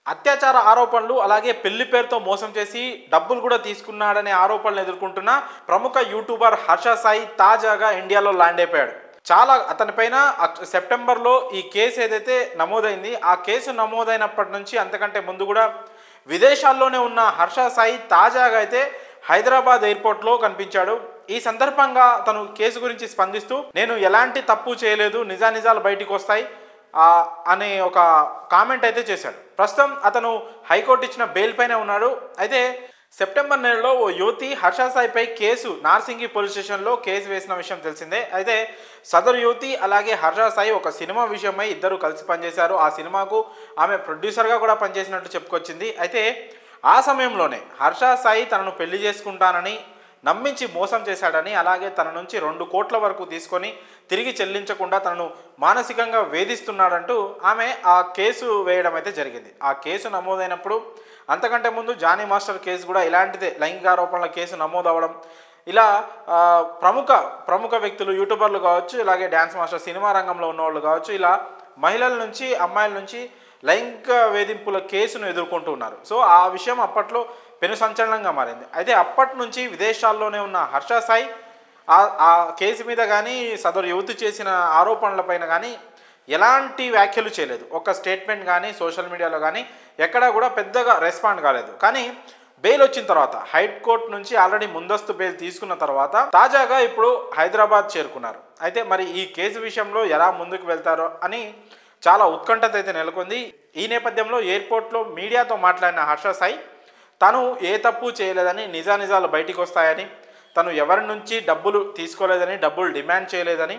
అత్యాచార ఆరోపణలు అలాగే పెళ్లి పేరుతో మోసం చేసి డబ్బులు కూడా తీసుకున్నాడనే ఆరోపణలు ఎదుర్కొంటున్న ప్రముఖ యూట్యూబర్ హర్ష సాయి తాజాగా ఇండియాలో ల్యాండ్ అయిపోయాడు చాలా అతనిపైన అక్- సెప్టెంబర్లో ఈ కేసు ఏదైతే నమోదైంది ఆ కేసు నమోదైనప్పటి నుంచి అంతకంటే ముందు కూడా విదేశాల్లోనే ఉన్న హర్ష సాయి తాజాగా అయితే హైదరాబాద్ ఎయిర్పోర్ట్లో కనిపించాడు ఈ సందర్భంగా తను కేసు గురించి స్పందిస్తూ నేను ఎలాంటి తప్పు చేయలేదు నిజానిజాలు బయటికి వస్తాయి ఆ, అనే ఒక కామెంట్ అయితే చేశాడు ప్రస్తుతం అతను హైకోర్టు ఇచ్చిన బెయిల్ పైనే ఉన్నాడు అయితే సెప్టెంబర్ నెలలో ఓ యువతి హర్ష సాయిపై కేసు నార్సింగి పోలీస్ స్టేషన్లో కేసు వేసిన విషయం తెలిసిందే అయితే సదరు యువతి అలాగే హర్ష సాయి ఒక సినిమా విషయమై ఇద్దరు కలిసి పనిచేశారు ఆ సినిమాకు ఆమె ప్రొడ్యూసర్గా కూడా పనిచేసినట్టు చెప్పుకొచ్చింది అయితే ఆ సమయంలోనే హర్ష సాయి తనను పెళ్లి చేసుకుంటానని నమ్మించి మోసం చేశాడని అలాగే తన నుంచి రెండు కోట్ల వరకు తీసుకొని తిరిగి చెల్లించకుండా తనను మానసికంగా వేధిస్తున్నాడంటూ ఆమె ఆ కేసు వేయడం అయితే జరిగింది ఆ కేసు నమోదైనప్పుడు అంతకంటే ముందు జానీ మాస్టర్ కేసు కూడా ఇలాంటిదే లైంగిక ఆరోపణల కేసు నమోదు అవ్వడం ఇలా ఆ, ప్రముఖ ప్రముఖ వ్యక్తులు యూట్యూబర్లు కావచ్చు ఇలాగే డ్యాన్స్ మాస్టర్ సినిమా రంగంలో ఉన్నవాళ్ళు కావచ్చు ఇలా మహిళల నుంచి అమ్మాయిల నుంచి లైంగిక వేధింపుల కేసును ఎదుర్కొంటూ ఉన్నారు సో ఆ విషయం అప్పట్లో పెను సంచలనంగా మారింది అయితే అప్పటి నుంచి విదేశాల్లోనే ఉన్న హర్ష సాయి ఆ ఆ కేసు మీద కానీ సదరు యువతి చేసిన ఆరోపణలపైన కానీ ఎలాంటి వ్యాఖ్యలు చేయలేదు ఒక స్టేట్మెంట్ కానీ సోషల్ మీడియాలో కానీ ఎక్కడా కూడా పెద్దగా రెస్పాండ్ కాలేదు కానీ బెయిల్ వచ్చిన తర్వాత హైకోర్టు నుంచి ఆల్రెడీ ముందస్తు బెయిల్ తీసుకున్న తర్వాత తాజాగా ఇప్పుడు హైదరాబాద్ చేరుకున్నారు అయితే మరి ఈ కేసు విషయంలో ఎలా ముందుకు వెళ్తారో అని చాలా ఉత్కంఠత అయితే నెలకొంది ఈ నేపథ్యంలో ఎయిర్పోర్ట్లో మీడియాతో మాట్లాడిన హర్ష సాయి తను ఏ తప్పు చేయలేదని నిజానిజాలు బయటికి వస్తాయని తను ఎవరి నుంచి డబ్బులు తీసుకోలేదని డబ్బులు డిమాండ్ చేయలేదని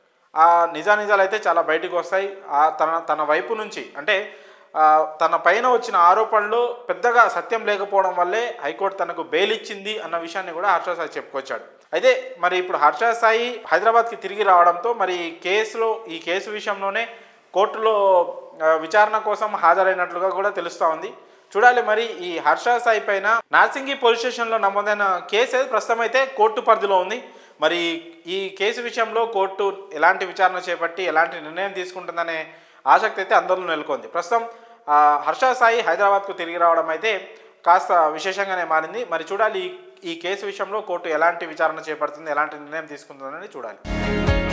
ఆ నిజానిజాలు అయితే చాలా బయటకు వస్తాయి ఆ తన తన వైపు నుంచి అంటే ఆ, తన పైన వచ్చిన ఆరోపణలు పెద్దగా సత్యం లేకపోవడం వల్లే హైకోర్టు తనకు బెయిల్ ఇచ్చింది అన్న విషయాన్ని కూడా హర్ష సాయి చెప్పుకొచ్చాడు అయితే మరి ఇప్పుడు హర్ష సాయి హైదరాబాద్కి తిరిగి రావడంతో మరి ఈ కేసులో ఈ కేసు విషయంలోనే కోర్టులో ఆ, విచారణ కోసం హాజరైనట్లుగా కూడా తెలుస్తూ ఉంది చూడాలి మరి ఈ హర్ష సాయి పైన నార్సింగి పోలీస్ స్టేషన్లో నమోదైన కేసు అయితే ప్రస్తుతం అయితే కోర్టు పరిధిలో ఉంది మరి ఈ కేసు విషయంలో కోర్టు ఎలాంటి విచారణ చేపట్టి ఎలాంటి నిర్ణయం తీసుకుంటుందనే ఆసక్తి అయితే అందరిలో నెలకొంది ప్రస్తుతం ఆ, హర్ష సాయి హైదరాబాద్కు తిరిగి రావడం అయితే కాస్త విశేషంగానే మారింది మరి చూడాలి ఈ- ఈ కేసు విషయంలో కోర్టు ఎలాంటి విచారణ చేపడుతుంది ఎలాంటి నిర్ణయం తీసుకుంటుందని చూడాలి